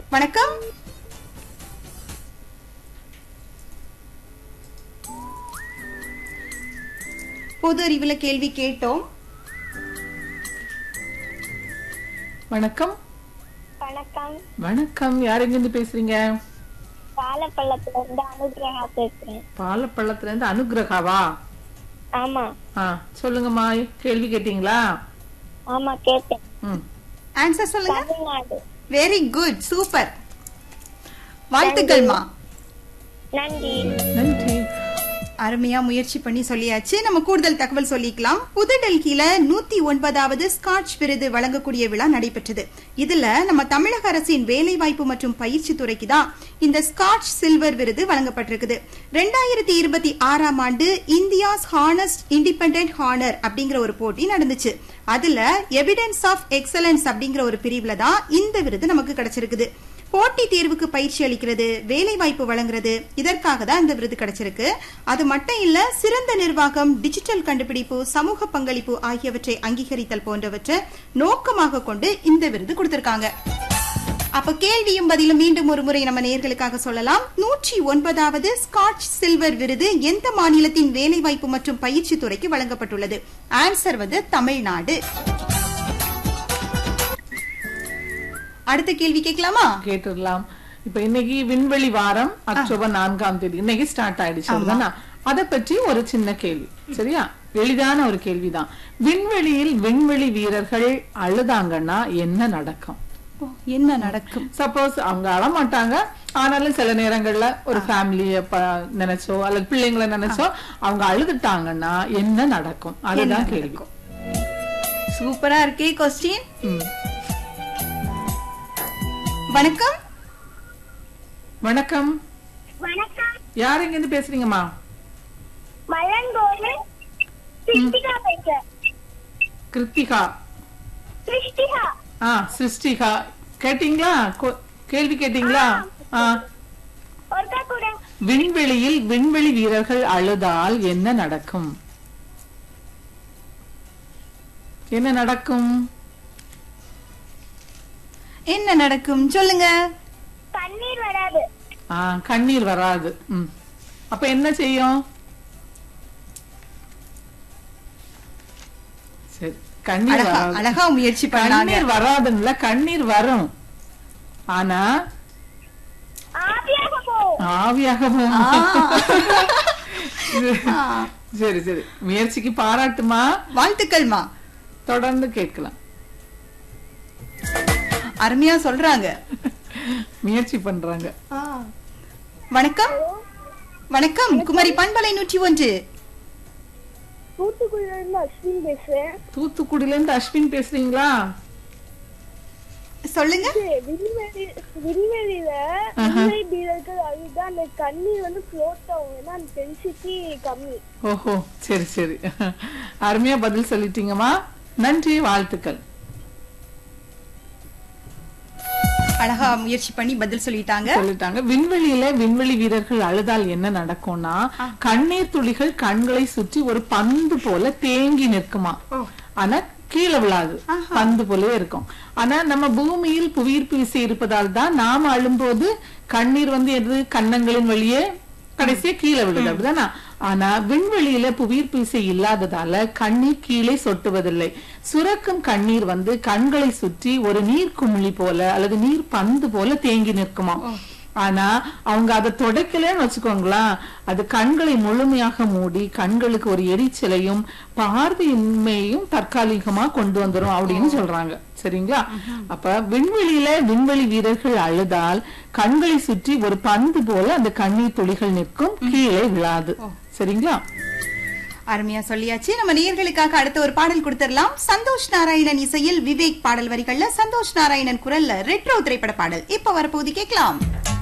வணக்கம் பொது அறிவுல கேள்வி கேட்டோம் வணக்கம் வணக்கம் வணக்கம் யார் எங்கிருந்து பேசுறீங்க பாலப்பள்ளத்துல இருந்து அனுகிரகா பேசுறேன் பாலப்பள்ளத்துல இருந்து அனுகிரகாவா ஆமா ஆ சொல்லுங்கம்மா கேள்வி கேட்டீங்களா ஆமா கேட்டேன் ம் ஆன்சர் சொல்லுங்க தமிழ்நாடு வெரி குட் சூப்பர் வாழ்த்துக்கள்மா நன்றி நன்றி அருமையா முயற்சி பண்ணி சொல்லியாச்சு நம்ம கூடுதல் தகவல் சொல்லிக்கலாம் புதுடெல்லியில நூத்தி ஒன்பதாவது ஸ்காட்ச் விருது வழங்கக்கூடிய விழா நடைபெற்றது இதுல நம்ம தமிழக அரசின் வேலைவாய்ப்பு மற்றும் பயிற்சி துறைக்கு தான் இந்த ஸ்காட்ச் சில்வர் விருது வழங்கப்பட்டிருக்குது ரெண்டாயிரத்தி இருபத்தி ஆறாம் ஆண்டு இந்தியாஸ் ஹானஸ்ட் இண்டிபெண்டன்ட் ஹானர் அப்படிங்கிற ஒரு போட்டி நடந்துச்சு அதுல எவிடன்ஸ் ஆஃப் எக்ஸலன்ஸ் அப்படிங்கிற ஒரு பிரிவுல தான் இந்த விருது நமக்கு கிடைச்சிருக்குது போட்டி தேர்வுக்கு பயிற்சி அளிக்கிறது வேலை வாய்ப்பு வழங்குறது இதற்காக தான் இந்த விருது கிடைச்சிருக்கு அது மட்டும் இல்ல சிறந்த நிர்வாகம் டிஜிட்டல் கண்டுபிடிப்பு சமூக பங்களிப்பு ஆகியவற்றை அங்கீகரித்தல் போன்றவற்றை நோக்கமாக கொண்டு இந்த விருது கொடுத்திருக்காங்க அப்ப கேள்வியும் பதிலும் மீண்டும் ஒரு முறை நம்ம நேயர்களுக்காக சொல்லலாம் நூற்றி ஒன்பதாவது ஸ்காட்ச் சில்வர் விருது எந்த மாநிலத்தின் வேலைவாய்ப்பு மற்றும் பயிற்சி துறைக்கு வழங்கப்பட்டுள்ளது ஆன்சர் வந்து தமிழ்நாடு அடுத்த கேள்வி கேட்கலாமா கேட்டுடலாம் இப்ப இன்னைக்கு விண்வெளி வாரம் அக்டோபர் நான்காம் தேதி இன்னைக்கு ஸ்டார்ட் ஆயிடுச்சு அப்படிதானா அத பற்றி ஒரு சின்ன கேள்வி சரியா எளிதான ஒரு கேள்விதான் விண்வெளியில் விண்வெளி வீரர்கள் அழுதாங்கன்னா என்ன நடக்கும் ஓ, என்ன நடக்கும் சப்போஸ் அவங்க அழமாட்டாங்க ஆனாலும் சில நேரங்கள்ல ஒரு ஃபேமிலிய நினைச்சோ அல்லது பிள்ளைங்களை நினைச்சோ அவங்க அழுதுட்டாங்கன்னா என்ன நடக்கும் அதுதான் கேள்வி சூப்பரா இருக்கே கொஸ்டின் ம். வணக்கம் வணக்கம் வணக்கம் யார் எங்க இருந்து பேசுறீங்கம்மா மலங்கோடு சிருஷ்டிகா பேசுறேன் கிருத்திகா சிருஷ்டிகா ஆ சிருஷ்டிகா கேட்டீங்களா கொ- கேள்வி கேட்டீங்களா ஆ ஒருக்கா கூட விண்வெளியில் விண்வெளி வீரர்கள் அழுதால் என்ன நடக்கும் என்ன நடக்கும் என்ன நடக்கும் சொல்லுங்க தண்ணீர் வராது ஆ கண்ணீர் வராது ம் அப்ப என்ன செய்யும் சரி கண்ணீர் அழகா வராது அழகா முயற்சி பண்ணாங்க கண்ணீர் வராதுங்களா கண்ணீர் வரும் ஆனா ஆவியாக போகும் ஆவியாக போகும். ஆ. சரி சரி முயற்சிக்கு பாராட்டுமா வாழ்த்துக்கள்மா தொடர்ந்து கேட்கலாம் அருமையா சொல்றாங்க முயற்சி பண்றாங்க வணக்கம் வணக்கம் குமரி பண்பலை நூற்றி ஒன்று தூத்துக்குடியில இருந்து அஸ்வின் பேசுறேன் தூத்துக்குடியில இருந்து அஸ்வின் பேசுறீங்களா சொல்லுங்க விண்வெளி விண்வெளியில விண்வெளி வீரர்கள் அழுதா அந்த தண்ணீர் வந்து ஃப்ளோட் ஆகும் ஏன்னா அந்த டென்சிட்டி கம்மி ஓஹோ சரி சரி அருமையா பதில் சொல்லிட்டீங்கம்மா நன்றி வாழ்த்துக்கள் அழகா முயற்சி பண்ணி பதில் சொல்லிட்டாங்க சொல்லிட்டாங்க விண்வெளியில விண்வெளி வீரர்கள் அழுதால் என்ன நடக்கும்னா கண்ணீர் துளிகள் கண்களை சுற்றி ஒரு பந்து போல தேங்கி நிற்குமா ஆனா கீழே விழாது பந்து போலவே இருக்கும் ஆனா நம்ம பூமியில் புவியீர்ப்பு விசை இருப்பதால் தான் நாம அழும்போது கண்ணீர் வந்து எது கன்னங்களின் வழியே கடைசியா கீழே விழுது அப்படிதானா ஆனா விண்வெளியில புவியீர்ப்பு விசை இல்லாததால கண்ணீர் கீழே சொட்டுவதில்லை சுரக்கும் கண்ணீர் வந்து கண்களை சுற்றி ஒரு நீர் குமிழி போல அல்லது நீர் பந்து போல தேங்கி நிற்குமா ஆனா அவங்க அதை தொடக்கலன்னு வச்சுக்கோங்களேன் அது கண்களை முழுமையாக மூடி கண்களுக்கு ஒரு எரிச்சலையும் பார்வையின்மையும் தற்காலிகமா கொண்டு வந்துரும் அப்படின்னு சொல்றாங்க சரிங்களா அப்ப விண்வெளியில விண்வெளி வீரர்கள் அழுதால் கண்களை சுற்றி ஒரு பந்து போல அந்த கண்ணீர் துளிகள் நிற்கும் கீழே விழாது சரிங்களா அருமையா சொல்லியாச்சு நம்ம நேயர்களுக்காக அடுத்த ஒரு பாடல் கொடுத்துடலாம் சந்தோஷ் நாராயணன் இசையில் விவேக் பாடல் வரிகள்ல சந்தோஷ் நாராயணன் குரல்ல ரெட்ரோ திரைப்பட பாடல் இப்ப வரப்போகுது கேட்கலாம்